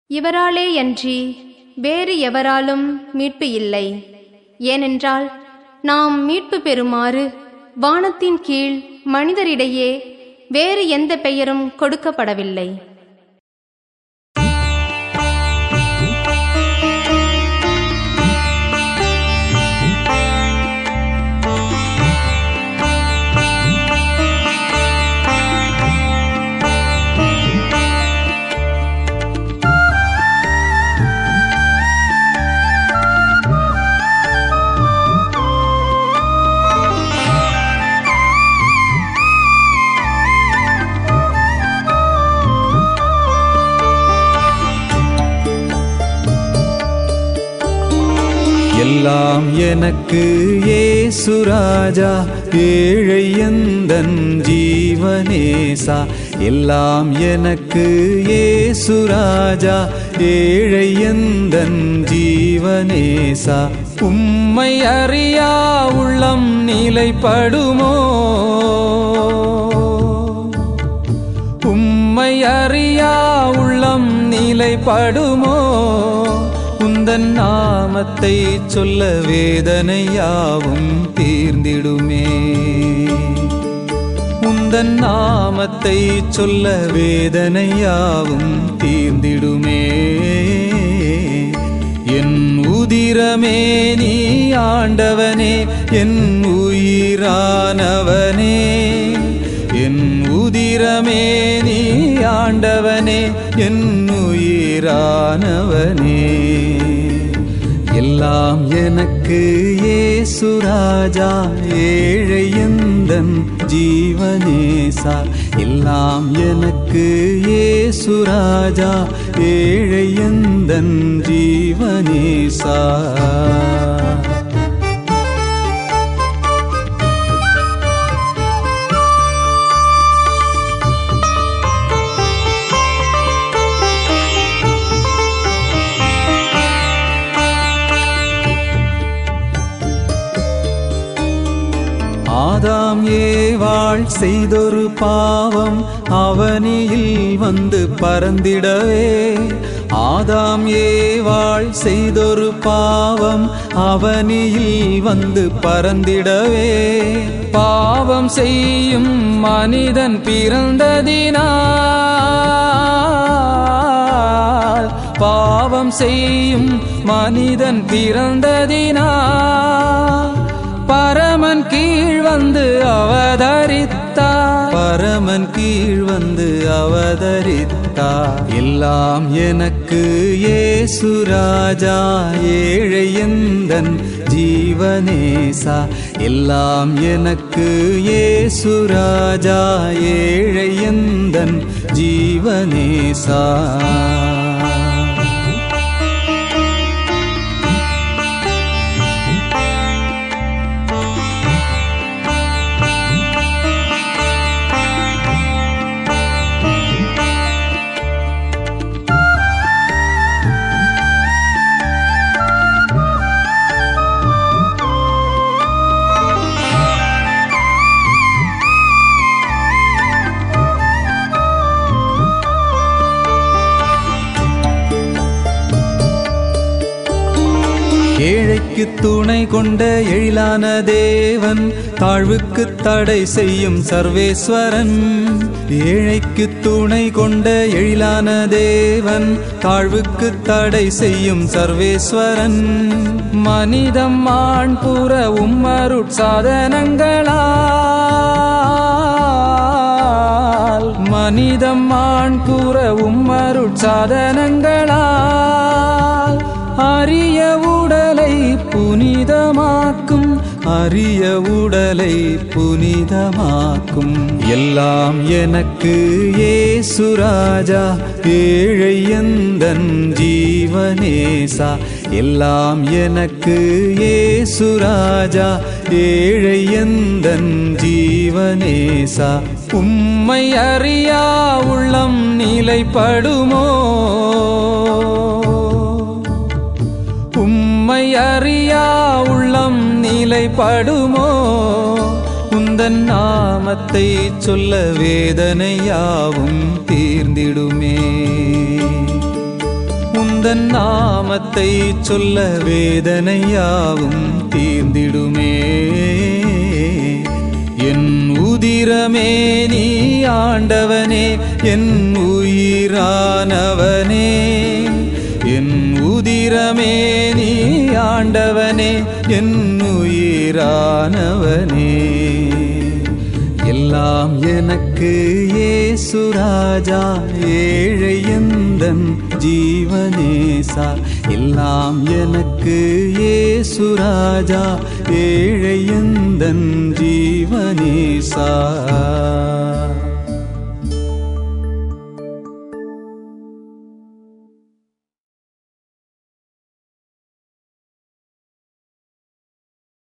இவராலேயன்றி வேறு எவராலும் மீட்பு இல்லை ஏனென்றால் நாம் மீட்பு பெறுமாறு வானத்தின் கீழ் மனிதரிடையே வேறு எந்த பெயரும் கொடுக்கப்படவில்லை எல்லாம் எனக்கு ஏசுராஜா ஏழை எந்தன் ஜீவனேசா எல்லாம் எனக்கு ஏசுராஜா ஏழை எந்தன் ஜீவனேசா உம்மை அறியா உள்ளம் நிலைப்படுமோ உம்மை அறியா உள்ளம் நிலைப்படுமோ உந்தன் நாமத்தை சொல்ல வேதனையாவும் தீர்ந்திடுமே உந்தன் நாமத்தை சொல்ல வேதனையாவும் தீர்ந்திடுமே என் உதிரமே நீ ஆண்டவனே என் உயிரானவனே என் உதிரமே நீ ஆண்டவனே என் உயிரானவனே எல்லாம் எனக்கு ஏசுராஜா ஏழை எந்தன் ஜீவனேசா எல்லாம் எனக்கு ஏசுராஜா ஏழை எந்தன் ஜீவனேசா ஆதாம் ஏவாள் செய்தொரு பாவம் அவனியில் வந்து பறந்திடவே ஆதாம் ஏவாள் செய்தொரு பாவம் அவனியில் வந்து பறந்திடவே பாவம் செய்யும் மனிதன் பிறந்ததினால் பாவம் செய்யும் மனிதன் பிறந்ததினால் பரமன் கீழ் வந்து அவதரித்தார் பரமன் கீழ் வந்து அவதரித்தார் எல்லாம் எனக்கு ஏசுராஜா ஏழை எந்தன் ஜீவனேசா எல்லாம் எனக்கு ஏசுராஜா ஏழை எந்தன் ஜீவனேசா ஏழைக்கு துணை கொண்ட எழிலான தேவன் தாழ்வுக்கு தடை செய்யும் சர்வேஸ்வரன் ஏழைக்கு துணை கொண்ட எழிலான தேவன் தாழ்வுக்கு தடை செய்யும் சர்வேஸ்வரன் மனிதம் ஆண் புற உம்மருட் சாதனங்களால் மனிதம் ஆண் புற உம்மருட் சாதனங்களால் அரிய உடலை புனிதமாக்கும் அரிய உடலை புனிதமாக்கும் எல்லாம் எனக்கு ஏசுராஜா ஏழை எந்தன் ஜீவனேசா எல்லாம் எனக்கு ஏசுராஜா ஏழை எந்தன் ஜீவனேசா உம்மை அறியா உள்ளம் நிலைப்படுமோ உம்மை அறியா உள்ளம் நிலைப்படுமோ உந்தன் நாமத்தை சொல்ல வேதனையாவும் தீர்ந்திடுமே உந்தன் நாமத்தை சொல்ல வேதனையாவும் தீர்ந்திடுமே என் உதிரமே நீ ஆண்டவனே என் உயிரானவனே என் உதிரமே நீ ஆண்டவனே என் உயிரானவனே எல்லாம் எனக்கு ஏசுராஜா ஏழை எந்தன் ஜீவனேசா எல்லாம் எனக்கு ஏசுராஜா ஏழை எந்தன் ஜீவனேசா